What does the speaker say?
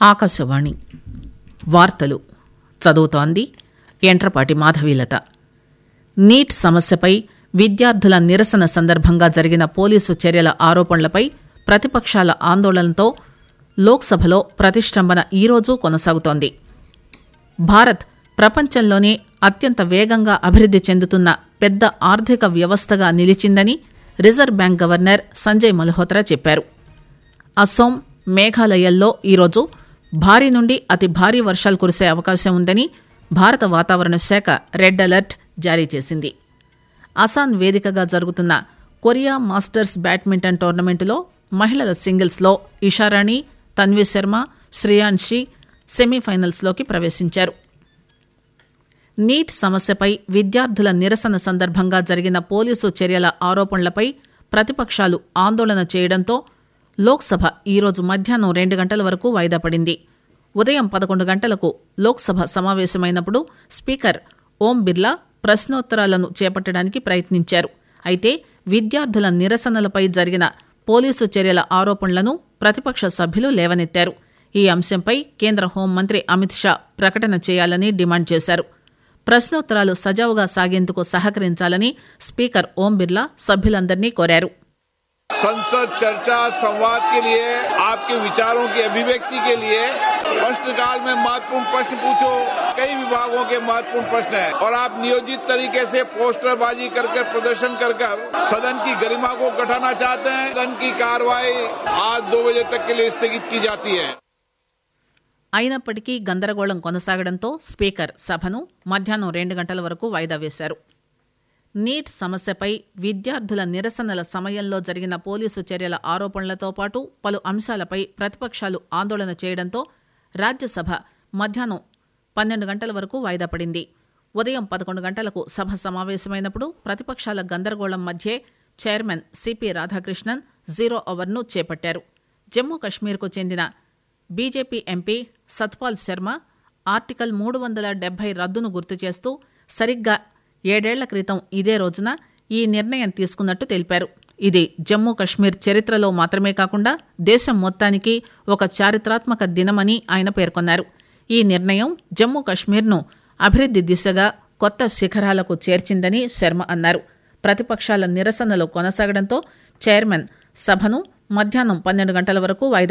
ఆకాశవాణి వార్తలు చదువుతోంది ఎంట్రపాటి మాధవీలత నీట్ సమస్యపై విద్యార్థుల నిరసన సందర్భంగా జరిగిన పోలీసు చర్యల ఆరోపణలపై ప్రతిపక్షాల ఆందోళనతో లోక్సభలో ప్రతిష్టంభన ఈరోజు కొనసాగుతోంది భారత్ ప్రపంచంలోనే అత్యంత వేగంగా అభివృద్ది చెందుతున్న పెద్ద ఆర్థిక వ్యవస్థగా నిలిచిందని reserve bank governor Sanjay Malhotra చెప్పారు అస్సోం మేఘాలయల్లో ఈరోజు భారీ నుండి అతి భారీ వర్షాలు కురిసే అవకాశం ఉందని భారత వాతావరణ శాఖ రెడ్ అలర్ట్ జారీ చేసింది అసాన్ వేదికగా జరుగుతున్న కొరియా మాస్టర్స్ బ్యాడ్మింటన్ టోర్నమెంటులో మహిళల సింగిల్స్లో ఇషారాణి తన్వీ శర్మ శ్రేయాన్షి సెమీఫైనల్స్లోకి ప్రవేశించారు నీట్ సమస్యపై విద్యార్థుల నిరసన సందర్భంగా జరిగిన పోలీసు చర్యల ఆరోపణలపై ప్రతిపక్షాలు ఆందోళన చేయడంతో లోక్సభ ఈరోజు మధ్యాహ్నం రెండు గంటల వరకు వాయిదా పడింది ఉదయం పదకొండు గంటలకు లోక్సభ సమావేశమైనప్పుడు స్పీకర్ ఓం బిర్లా ప్రశ్నోత్తరాలను చేపట్టడానికి ప్రయత్నించారు అయితే విద్యార్థుల నిరసనలపై జరిగిన పోలీసు చర్యల ఆరోపణలను ప్రతిపక్ష సభ్యులు లేవనెత్తారు ఈ అంశంపై కేంద్ర హోంమంత్రి అమిత్ షా ప్రకటన చేయాలని డిమాండ్ చేశారు ప్రశ్నోత్తరాలు సజావుగా సాగేందుకు సహకరించాలని స్పీకర్ ఓం బిర్లా సభ్యులందరినీ కోరారు संसद चर्चा संवाद के लिए आपके विचारों की अभिव्यक्ति के लिए प्रश्नकाल में महत्वपूर्ण प्रश्न पूछो कई विभागों के महत्वपूर्ण प्रश्न है और आप नियोजित तरीके से पोस्टरबाजी करके प्रदर्शन कर कर सदन की गरिमा को घटाना चाहते हैं सदन की कार्रवाई आज दो बजे तक के लिए स्थगित की जाती है అయినప్పటికీ గందరగోళం కొనసాగడంతో స్పీకర్ సభను మధ్యాహ్నం రెండు గంటల వరకు వాయిదా వేశారు నీట్ సమస్యపై విద్యార్థుల నిరసనల సమయంలో జరిగిన పోలీసు చర్యల ఆరోపణలతో పాటు పలు అంశాలపై ప్రతిపక్షాలు ఆందోళన చేయడంతో రాజ్యసభ మధ్యాహ్నం పన్నెండు గంటల వరకు వాయిదా పడింది ఉదయం పదకొండు గంటలకు సభ సమావేశమైనప్పుడు ప్రతిపక్షాల గందరగోళం మధ్యే చైర్మన్ సిపి రాధాకృష్ణన్ జీరో అవర్ను చేపట్టారు జమ్మూ కశ్మీర్కు చెందిన BJP MP Satpal Sharma article మూడు వందల డెబ్బై రద్దును గుర్తు చేస్తూ సరిగ్గా ఏడేళ్ల క్రితం ఇదే రోజున ఈ నిర్ణయం తీసుకున్నట్టు తెలిపారు ఇది జమ్మూ కశ్మీర్ చరిత్రలో మాత్రమే కాకుండా దేశం మొత్తానికి ఒక చారిత్రాత్మక దినమని ఆయన పేర్కొన్నారు ఈ నిర్ణయం జమ్మూ కశ్మీర్ను అభివృద్ది దిశగా కొత్త శిఖరాలకు చేర్చిందని శర్మ అన్నారు ప్రతిపక్షాల నిరసనలు కొనసాగడంతో చైర్మన్ సభను మధ్యాహ్నం పన్నెండు గంటల వరకు వాయిదా